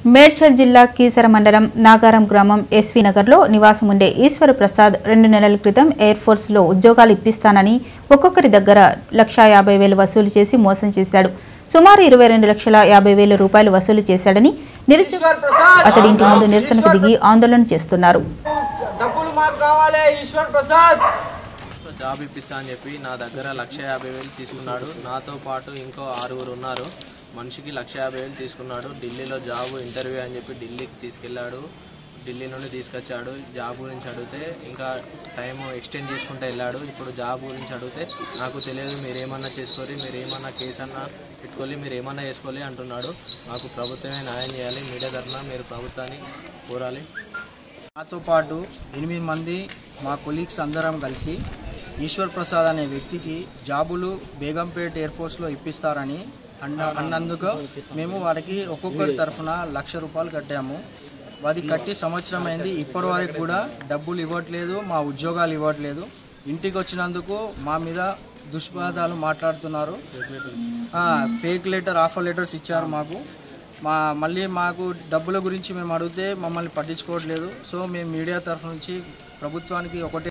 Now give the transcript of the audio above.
మేడ్చల్ జిల్లా కీసర మండలం నాగారం గ్రామం ఎస్వి నగర్లో నివాసం ఉండే ఈశ్వర ప్రసాద్ రెండు నెలల క్రితం ఎయిర్ ఫోర్స్లో ఉద్యోగాలు ఇప్పిస్తానని ఒక్కొక్కరి దగ్గర లక్షా యాభై వేలు వసూలు చేసి మోసం చేశాడు సుమారు ఇరవై రెండు లక్షల యాభై వేల రూపాయలు వసూలు చేశాడని నిరుద్యోగ అతడి ఇంటి ముందు నిరసనకు దిగి ఆందోళన చేస్తున్నారు డబ్బులు మాకు కావాలి ఈశ్వర్ ప్రసాద్ జాబ్ ఇప్పిస్తా అని చెప్పి నా దగ్గర లక్ష యాభై వేలు తీసుకున్నాడు నాతో పాటు ఇంకో ఆరుగురు ఉన్నారు మనిషికి లక్ష యాభై వేలు తీసుకున్నాడు ఢిల్లీలో జాబ్ ఇంటర్వ్యూ అని చెప్పి ఢిల్లీకి తీసుకెళ్ళాడు ఢిల్లీ నుండి తీసుకొచ్చాడు జాబ్ గురించి అడిగితే ఇంకా టైం ఎక్స్టెండ్ చేసుకుంటూ వెళ్ళాడు ఇప్పుడు జాబ్ గురించి అడిగితే నాకు తెలియదు మీరు ఏమన్నా చేసుకోరి మీరు ఏమన్నా కేసు అన్నా పెట్టుకోవాలి మీరు ఏమన్నా చేసుకోవాలి అంటున్నాడు మాకు ప్రభుత్వమే న్యాయం చేయాలి మీడియా తరఫున మీరు ప్రభుత్వాన్ని కోరాలి నాతో పాటు ఎనిమిది మంది మా కొలీగ్స్ అందరం కలిసి ఈశ్వర్ ప్రసాద్ అనే వ్యక్తికి జాబులు బేగంపేట్ ఎయిర్ ఫోర్స్లో ఇప్పిస్తారని అన్న అన్నందుకు మేము వారికి ఒక్కొక్కరి తరఫున లక్ష రూపాయలు కట్టాము అది కట్టి సంవత్సరం అయింది ఇప్పటి వరకు కూడా డబ్బులు ఇవ్వట్లేదు మా ఉద్యోగాలు ఇవ్వట్లేదు ఇంటికి వచ్చినందుకు మా మీద దుష్పాదాలు మాట్లాడుతున్నారు ఫేక్ లెటర్ ఆఫర్ లెటర్స్ ఇచ్చారు మాకు మా మళ్ళీ మాకు డబ్బుల గురించి మేము అడిగితే మమ్మల్ని పట్టించుకోవట్లేదు సో మేము మీడియా తరఫు నుంచి ప్రభుత్వానికి ఒకటే